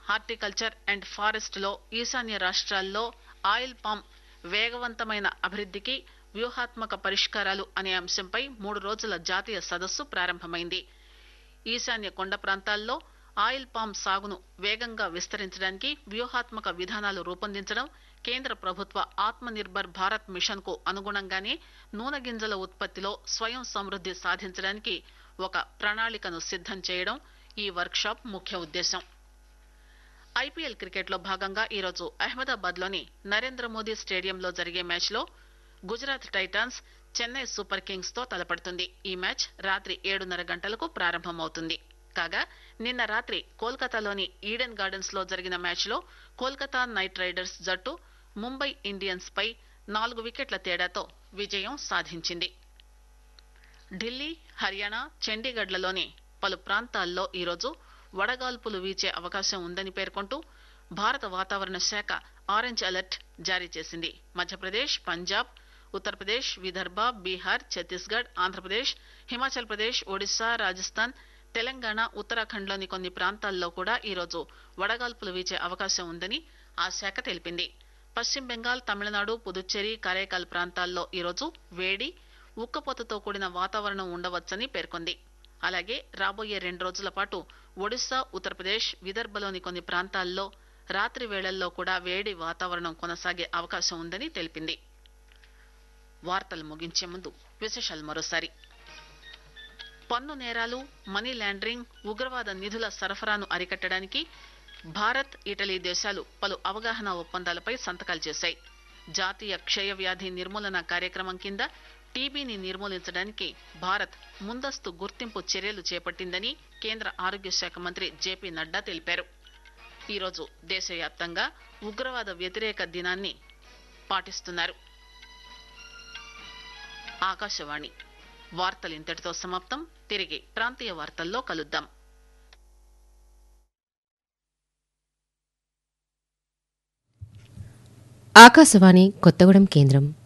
horticulture and forest లో ఈశాన్య రాష్ట్రాల్లో ఆయిల్ పామ్ వేగవంతమైన అభివృద్ధికి వ్యూహాత్మక పరిష్కారాలు అనే అంశంపై మూడు రోజుల జాతీయ సదస్సు ప్రారంభమైంది ఈశాన్య కొండ ప్రాంతాల్లో ఆయిల్ పామ్ సాగును వేగంగా విస్తరించడానికి వ్యూహాత్మక విధానాలు రూపొందించడం కేంద్ర ప్రభుత్వ ఆత్మ నిర్భర్ భారత్ మిషన్ కు అనుగుణంగానే నూనె గింజల ఉత్పత్తిలో స్వయం సమృద్ది సాధించడానికి ఒక ప్రణాళికను సిద్దం చేయడం ఈ వర్క్ షాప్ ముఖ్య ఉద్దేశం ఐపీఎల్ క్రికెట్ లో భాగంగా ఈరోజు అహ్మదాబాద్ లోని నరేంద్ర మోదీ స్టేడియంలో జరిగే మ్యాచ్ లో Gujarat Titans Chennai Super Kings తో తలపడుతుంది ఈ మ్యాచ్ రాత్రి ఏడున్నర గంటలకు ప్రారంభమవుతుంది కాగా నిన్న రాత్రి కోల్కతాలోని ఈడెన్ గార్డెన్స్ లో జరిగిన మ్యాచ్ లో కోల్కతా నైట్ రైడర్స్ జట్టు ముంబై ఇండియన్స్ పై నాలుగు వికెట్ల తేడాతో విజయం సాధించింది ఢిల్లీ హర్యానా చండీగఢ్లలోని పలు ప్రాంతాల్లో ఈరోజు వడగాల్పులు వీచే అవకాశం ఉందని పేర్కొంటూ భారత వాతావరణ శాఖ ఆరెంజ్ అలర్ట్ జారీ చేసింది మధ్యప్రదేశ్ పంజాబ్ ఉత్తరప్రదేశ్ విదర్భ బీహార్ ఛత్తీస్గఢ్ ఆంధ్రప్రదేశ్ హిమాచల్ ప్రదేశ్ ఒడిశా రాజస్థాన్ తెలంగాణ ఉత్తరాఖండ్లోని కొన్ని ప్రాంతాల్లో కూడా ఈరోజు వడగాల్పులు వీచే అవకాశం ఉందని ఆ శాఖ తెలిపింది పశ్చిమ బెంగాల్ తమిళనాడు పుదుచ్చేరి కరైకాల్ ప్రాంతాల్లో ఈరోజు వేడి ఉక్కపోతతో కూడిన వాతావరణం ఉండవచ్చని పేర్కొంది అలాగే రాబోయే రెండు రోజుల పాటు ఒడిశా ఉత్తరప్రదేశ్ విదర్భలోని కొన్ని ప్రాంతాల్లో రాత్రి వేళల్లో కూడా వేడి వాతావరణం కొనసాగే అవకాశం ఉందని తెలిపింది వార్తలు ముగించే ముందు విశేషాలు మరోసారి పన్ను నేరాలు మనీ లాండరింగ్ ఉగ్రవాద నిధుల సరఫరాను అరికట్టడానికి భారత్ ఇటలీ దేశాలు పలు అవగాహన ఒప్పందాలపై సంతకాలు చేశాయి జాతీయ క్షయ వ్యాధి నిర్మూలన కార్యక్రమం కింద టీబీని నిర్మూలించడానికి భారత్ ముందస్తు గుర్తింపు చర్యలు చేపట్టిందని కేంద్ర ఆరోగ్య శాఖ మంత్రి జేపీ నడ్డా తెలిపారు ఈరోజు దేశవ్యాప్తంగా ఉగ్రవాద వ్యతిరేక దినాన్ని పాటిస్తున్నారు ఆకాశవాణి వార్తలు ఇంతటితో సమాప్తం తిరిగి ప్రాంతీయ వార్తల్లో కలుద్దాం ఆకాశవాణి కొత్తగూడెం కేంద్రం